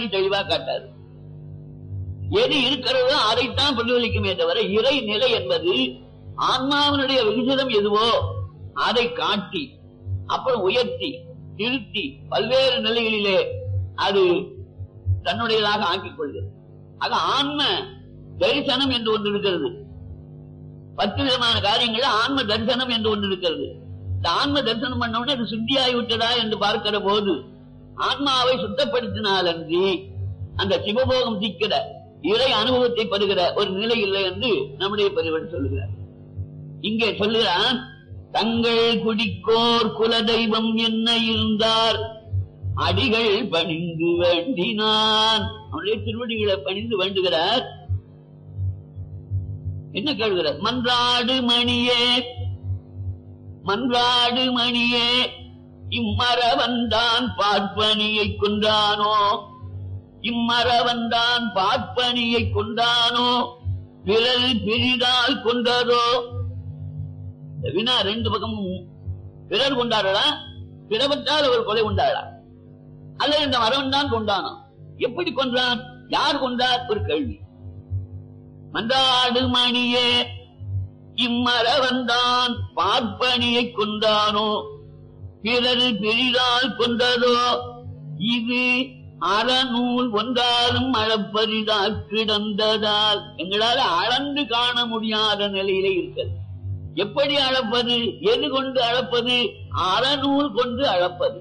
மாதிரி தெளிவா காட்டாது எது இருக்கிறதோ அதைத்தான் பிரதிபலிக்குமே தவிர இறை நிலை என்பது ஆன்மாவினுடைய விகிதம் எதுவோ அதை காட்டி அப்புறம் உயர்த்தி திருத்தி பல்வேறு நிலைகளிலே அது தன்னுடையதாக ஆக்கிக் கொள்கிறது ஆக ஆன்ம தரிசனம் என்று ஒன்று இருக்கிறது பத்து விதமான காரியங்கள் ஆன்ம தரிசனம் என்று ஒன்று இருக்கிறது இந்த ஆன்ம தரிசனம் பண்ண உடனே அது சுத்தியாகி விட்டதா என்று பார்க்கிற போது ஆன்மாவை சுத்தப்படுத்தினால் அன்றி அந்த சிவபோகம் சிக்கிற இறை அனுபவத்தை பெறுகிற ஒரு நிலை இல்லை என்று நம்முடைய பெரியவன் சொல்லுகிறார் இங்கே சொல்லுகிறான் தங்கள் குடிக்கோர் குலதெய்வம் என்ன இருந்தார் அடிகள் பணிந்து வேண்டினான் அவனுடைய திருவடிகளை பணிந்து வேண்டுகிறார் என்ன கேள்கிறார் மன்றாடு மணியே மன்றாடு மணியே இம்மரவன்தான் பார்ப்பனியை கொண்டானோ இம்மரவன்தான் பார்ப்பனியை கொண்டானோ பிறல் பிரிதால் கொண்டதோ இந்த வினா ரெண்டு பக்கமும் பிறர் கொண்டாடலா பிறவற்றால் அவர் கொலை கொண்டாடா அல்லது இந்த மரவன் தான் கொண்டானோ எப்படி கொன்றான் யார் கொண்டார் ஒரு கேள்வி மன்றாடு மணியே இம்மரவன்தான் பார்ப்பனியை கொண்டானோ பிறரு பெரிதால் கொண்டதோ இது அறநூல் ஒன்றாலும் அளப்பரிதால் கிடந்ததால் எங்களால அளந்து காண முடியாத நிலையிலே இருக்கிறது எப்படி அளப்பது எது கொண்டு அளப்பது அறநூல் கொண்டு அளப்பது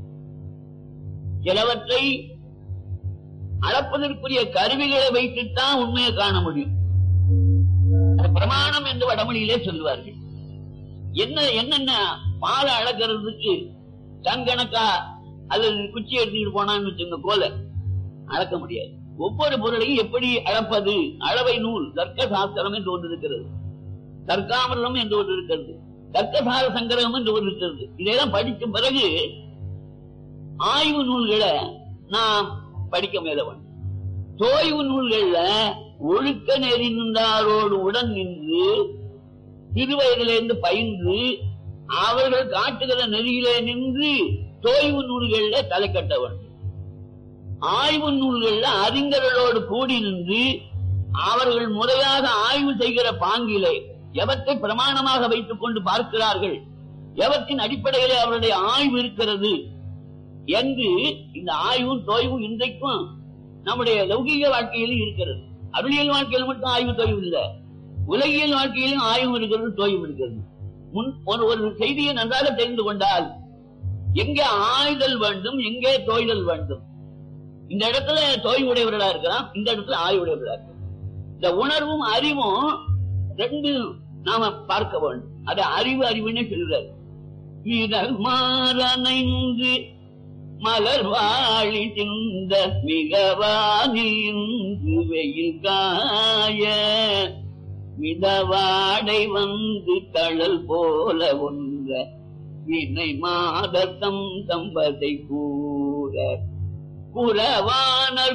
சிலவற்றை அளப்பதற்குரிய கருவிகளை வைத்துத்தான் உண்மையை காண முடியும் அது பிரமாணம் என்று வடமொழியிலே சொல்லுவார்கள் என்ன என்னென்ன பாலை அளக்கிறதுக்கு தங்கணக்கா அல்லது குச்சி எடுத்துட்டு போனான்னு வச்சுங்க கோல அளக்க முடியாது ஒவ்வொரு பொருளையும் எப்படி அளப்பது அளவை நூல் தர்க்க சாஸ்திரம் என்று ஒன்று இருக்கிறது தர்க்காமிரம் என்று ஒன்று இருக்கிறது தர்க்கசார சங்கரம் என்று ஒன்று இருக்கிறது இதையெல்லாம் படிக்கும் பிறகு ஆய்வு நூல்களை நாம் படிக்க மேலவன் தோய்வு நூல்கள்ல ஒழுக்க நெறி நின்றாரோடு உடன் நின்று சிறுவயதிலிருந்து பயின்று அவர்கள் காட்டுகிற நெறியிலே நின்று தோய்வு நூல்கள்ல தலை கட்ட வேண்டும் ஆய்வு நூல்கள்ல அறிஞர்களோடு கூடி நின்று அவர்கள் முறையாக ஆய்வு செய்கிற பாங்கிலே எவற்றை பிரமாணமாக வைத்துக் கொண்டு பார்க்கிறார்கள் எவற்றின் அடிப்படையிலே அவருடைய ஆய்வு இருக்கிறது என்று இந்த ஆய்வும் தோய்வும் இன்றைக்கும் நம்முடைய லௌகீக வாழ்க்கையிலும் இருக்கிறது அருளியல் வாழ்க்கையில் மட்டும் ஆய்வு தொய்வு இல்லை உலகியல் வாழ்க்கையிலும் ஆய்வு இருக்கிறது தோய்வு இருக்கிறது முன் ஒரு ஒரு செய்தியை நன்றாக தெரிந்து கொண்டால் எங்கே ஆய்தல் வேண்டும் எங்கே தோய்தல் வேண்டும் இந்த இடத்துல தோய்வுடையவர்களா இருக்கலாம் இந்த இடத்துல ஆய்வுடையவர்களா இருக்கலாம் இந்த உணர்வும் அறிவும் ரெண்டு நாம பார்க்க வேண்டும் அது அறிவு அறிவுன்னு சொல்றாரு வீரர் மாறனைந்து மலர் வாழி சிந்த மிகவானின்று வெயில் காய மிதவாடை வந்து தழல் போல ஒன்ற வினை மாதத்தம் தம்பதை கூற குறவானர்